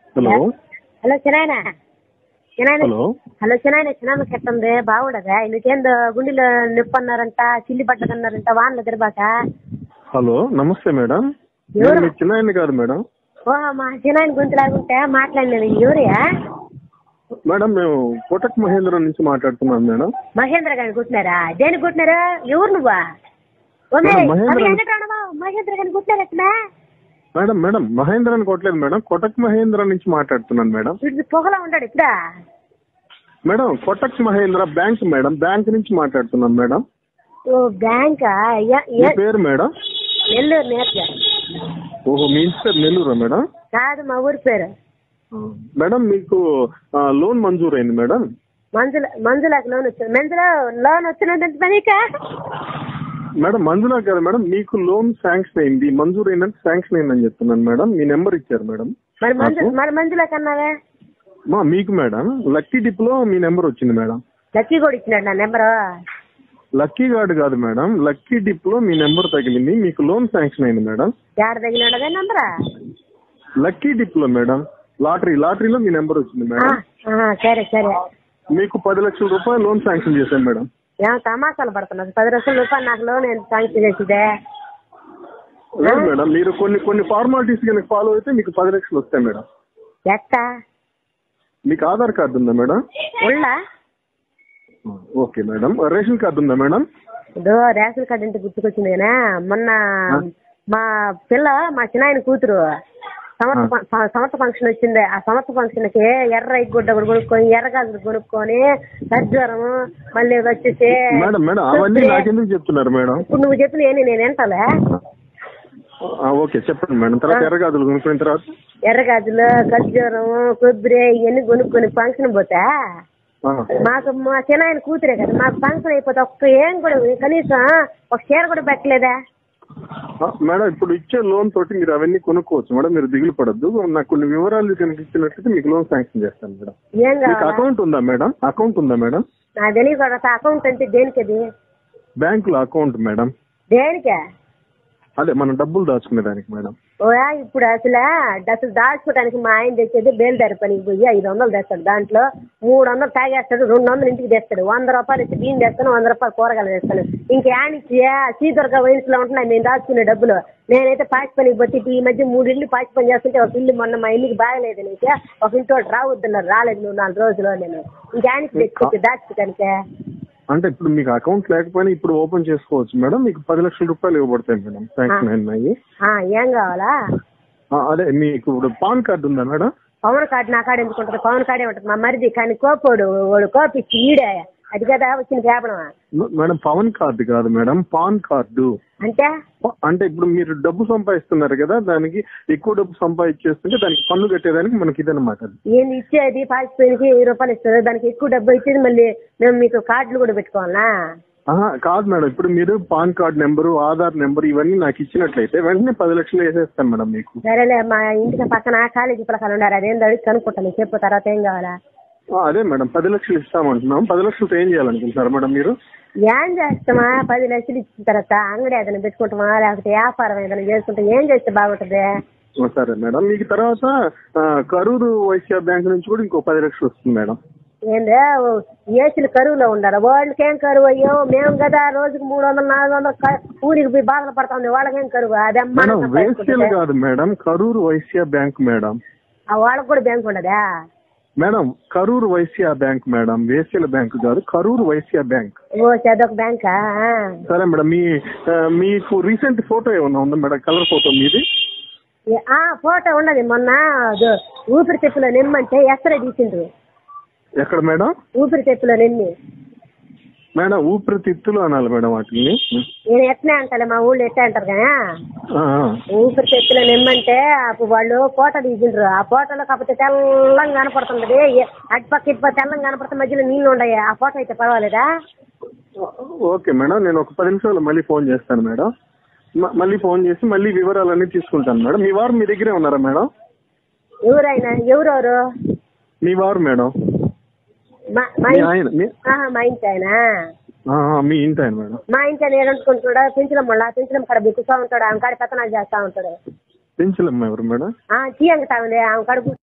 Hello hello చిన్నాయన చిన్నాయన hello hello చిన్నాయన చిన్నాయన చెప్తుంది బాగుండదా నీకేందో గుండెలో నొప్పి అన్నారంట చిల్లి పడ్డదన్నారంట వానలు తిరబాక హలో నమస్తే మేడం ఎవరు? నేను మీ చిన్నాయన్ని కాదు మేడం ఓ మా చిన్నాయన గొంతు లాగుంటే మాట్లాడినది ఎవరియా మేడం మేము కోటక్ మహేంద్ర నుంచి మాట్లాడుతున్నాం మేడం మహేంద్ర గారిని కుట్టినారా దేనికి కుట్టినారు ఎవరు నువ్వా ఓ మే, మేడం, మహేంద్ర- అవి వెంకటరమణ, మహేంద్ర గారిని కుట్టినారట్నా మేడం మేడం మహేంద్ర అని కొట్టలేదు మేడం కోటక్ మహేంద్ర నుంచి మాట్లాడుతున్నాను మేడం వీడు పొగలా ఉంటాడు ఇప్పుడా madam Kotak Mahindra bank madam bank నుంచి మాట్లాడుతున్నాం మేడం ఓ బ్యాంకా ఎ- మీ ఎ- పేరు మేడం నెల్లూరు నేర్చా ఓహో మీ ఇంటి పేరు నెల్లూరా మేడం కాదు మా ఊరి పేరు మేడం మీకు ఆ, లోన్ మంజూరైంది మేడం మంజుల మంజులకు లోన్ వచ్చింది మంజుల లోన్ వచ్చినదంటే పనికా మేడం మంజులా గారు మేడం మీకు లోన్ శాంక్షన్ అయింది మంజూరు అయిందంటే శాంక్షన్ అయిందని చెప్తున్నాను మేడం మీ నెంబర్ ఇచ్చారు మేడం మరి మంజు నాకు? మరి మంజులకు అన్నావే మా మీకు మేడం లక్కీ డిప్ లో మీ నెంబర్ వచ్చింది మేడం లక్కీ కూడా ఇచ్చినాడు నా నెంబరు లక్కీ కార్డు కాదు మేడం లక్కీ డిప్ లో మీ నెంబర్ తగిలింది మీకు లోన్ శాంక్షన్ అయింది మేడం ఏడ తగిలినాడు అదే నెంబరా లక్కీ డిప్ లో మేడం లాటరీ లాటరీలో మీ నెంబర్ వచ్చింది ఆ, మేడం ఆ, సరే సరే మీకు పది లక్షల రూపాయలు లోన్ శాంక్షన్ చేశాను మేడం ఏం తమాసాలు పడుతున్నారు పది లక్షల రూపాయలు నాకు లోన్ ఎంత శాంక్షన్ చేసిదే లేదు మేడం మీరు కొన్ని కొన్ని ఫార్మాలిటీస్ కనుక ఫాలో అయితే మీకు పది లక్షలు వస్తాయి మేడం ఎక్క మీకు ఆధార్ కార్డు ఉందా మేడం ఉళ్ళా ఓకే మేడం రేషన్ కార్డు ఉందా మేడం ఇదో రేషన్ కార్డు ఇంటి గుర్తుకొచ్చింది కదా మొన్న మా పిల్ల మా చిన్నాయన కూతురు సమర్థ ఫ- ఫ- సమర్థ ఫంక్షన్ వచ్చింది ఆ సమర్థ ఫంక్షన్ కి ఎర్ర గుడ్డ కూడా కొనుక్కొని ఎర్ర గాజులు కొనుక్కొని ఖర్జూరం మళ్ళీ వచ్చేసి మేడం మేడం అవన్నీ నాకెందుకు చెప్తున్నారు మేడం ఇప్పుడు నువ్వు చెప్పిన ఏంటి నేను ఎంతలే ఆ, ఓకే చెప్పండి మేడం తర్వాత ఎర్రగాదులు కొనుక్కున్న తర్వాత ఎర్ర గాజులు ఖర్జూరం కొబ్బరి ఇవన్నీ కొనుక్కొని ఫంక్షన్ పోతా ఆ, మాకు మా చిన్నాయన కూతురే కదా మాకు ఫంక్షన్ అయిపోతే ఒక్క ఏం కూడా కనీసం ఒక చీర కూడా పెట్టలేదా ఆ, మేడం ఇప్పుడు ఇచ్చే లోన్ తోటి మీరు అవన్నీ కొనుక్కోవచ్చు మేడం మీరు దిగులు పడద్దు నాకు కొన్ని వివరాలు కనుక ఇచ్చినట్లయితే మీకు లోన్ శాంక్షన్ చేస్తాను మేడం ఏం మీకు కావాలా అకౌంట్ ఉందా మేడం అకౌంట్ ఉందా మేడం నా తెలియదు అకౌంట్ అంటే దేనికి అది బ్యాంకులో అకౌంట్ మేడం దేనికే అదే మనం డబ్బులు దాచుకునే దానికి మేడం ఓయా ఇప్పుడు అసలు అసలు దాచుకోవడానికి మా ఆయన తెచ్చేది బేల్దారి పనికి పోయి ఐదు వందలు తెస్తాడు దాంట్లో మూడు వందలు తాగేస్తాడు రెండు వందలు ఇంటికి తెస్తాడు వంద రూపాయలు ఇచ్చి బియ్యం తెస్తాను వంద రూపాయలు కూరగాయలు తెస్తాను ఇంకేనిచ్చి సీదుర్గ వయసులో ఉంటున్నాయి మేము దాచుకునే డబ్బులు నేనైతే పాచి పనికి పోతే ఈ మధ్య మూడు ఇల్లు పాచి పని చేస్తుంటే ఒక ఇల్లు మొన్న మా ఇల్లుకి బాగలేదు నీకు ఒక ఇంటి రావద్దున్నారు రాలేదు నువ్వు నాలుగు రోజులు నేను ఇంకేనికి తెచ్చి దాచుకోవడానికే అంటే ఇప్పుడు మీకు అకౌంట్ లేకపోయినా ఇప్పుడు ఓపెన్ చేసుకోవచ్చు మేడం మీకు పది లక్షల రూపాయలు ఇవ్వబడతాయి మేడం శాంక్షన్ అయినాయి ఆ, ఏం కావాలా ఆ, అదే మీకు ఇప్పుడు పాన్ కార్డు ఉందా మేడం పవన్ కార్డు నా కాడ ఎందుకు ఉంటుంది పవన్ కార్డే ఉంటుంది మా మరిది కానీ కోపోడు వాడు కోపిచ్చి ఈడే అది కదా వచ్చిన కేపడం మ- మేడం పవన్ కార్డు కాదు మేడం పాన్ కార్డు అంటే ప- అంటే ఇప్పుడు మీరు డబ్బు సంపాదిస్తున్నారు కదా దానికి ఎక్కువ డబ్బు సంపాదించేస్తుంటే దానికి పన్ను కట్టేదానికి మనకి ఇదన్నమాట అది. ఏంది ఇచ్చేది పాచిపోయినకి వెయ్యి రూపాయలు ఇస్తుంది దానికి ఎక్కువ డబ్బు ఇచ్చేది మళ్ళీ మేము మీకు కార్డులు కూడా పెట్టుకోవాలా ఆహా, కాదు మేడం ఇప్పుడు మీరు pan card number Aadhaar number ఇవన్నీ నాకు ఇచ్చినట్లయితే వెంటనే పది లక్షలు వేసేస్తాను మేడం మీకు సరేలే మా ఇంటికి పక్కన కాలేజీ పిల్లకాయలు ఉన్నారు అదేందో అడిగి కనుక్కుంటాను చెప్పు తర్వాత ఏం కావాలా ఆ, అదే మేడం పది లక్షలు ఇస్తామంటున్నాం పది లక్షలతో ఏం చేయాలనుకుంటున్నారు మేడం మీరు ఏం చేస్తామా పది లక్షలు ఇచ్చిన తర్వాత అంగడి ఏదైనా పెట్టుకుంటామా లేకపోతే వ్యాపారం ఏదైనా చేసుకుంటే ఏం చేస్తే బాగుంటుంది ఆ, సరే మేడం మీకు తర్వాత ఆ, కరూరు వైశ్య బ్యాంక్ నుంచి కూడా ఇంకో పది లక్షలు వస్తుంది మేడం ఏందే ఏసీలు కరువులో ఉండాలి వాళ్ళకేం కరువు అయ్యో మేము కదా రోజుకి మూడు వందలు నాలుగు వందలు క- ఊరికి పోయి బాధలు పడతాం వాళ్ళకేం కరువు అది అమ్మ మేడం వేశ్యలు కాదు madam Karur Vysya bank madam ఆ వాళ్ళకి కూడా బ్యాంక్ ఉండదా madam Karur Vysya bank madam వేశ్యల బ్యాంక్ కాదు కరూరు వైశ్య బ్యాంక్ ఓ చదొక బ్యాంకా సరే మేడం మీ ఆ, మీకు రీసెంట్ ఫోటో ఏమన్నా ఉందా మేడం కలర్ ఫోటో మీది ఆ ఫోటో ఉన్నది మొన్న అదో ఊపిరితిత్తులో నిమ్మంటే ఎక్కడ తీసిండ్రు ఎక్కడ మేడం ఊపిరితిత్తులో నిమ్మి మేడం ఊపిరితిత్తులు అనాలి మేడం వాటిని నేను ఎట్లా అంటాలే మా ఊళ్ళో ఎట్లా అంటారు కదా ఆ, ఆ. ఊపిరితిత్తులో నిమ్మంటే అప్పుడు వాళ్ళు ఫోటో తీసిండ్రు ఆ ఫోటోలో కాకపోతే తెల్లంగా కనపడుతుంది ఏ- అటుపక్క ఇటుపక్క తెల్లంగా కనపడుతుంది మధ్యలో నీళ్ళు ఉన్నాయి ఆ ఫోటో అయితే పర్వాలేదా ఓకే మేడం నేను ఒక పది నిమిషాలు మళ్ళీ ఫోన్ చేస్తాను మేడం మ- మళ్ళీ ఫోన్ చేసి మళ్ళీ వివరాలన్నీ తీసుకుంటాను మేడం మీ వారు మీ దగ్గరే ఉన్నారా మేడం ఎవరైనా ఎవరెవరు మీ వారు మేడం మా మా మీ ఇంటి- ఆయన మీ- ఆహా, మా ఇంటి ఆయన ఆ, ఆ, మీ ఇంటి ఆయన మేడం మా ఇంటి ఆయన ఏడంటుకుంటాడు పెంచడం మళ్ళా పెంచడం కాడ బిక్కుతా ఉంటాడు ఆమె కాడ పెత్తనాలు చేస్తా ఉంటాడు పెంచలమ్మ ఎవరు మేడం ఆ చీ అంగతా ఉంది ఆమె కాడ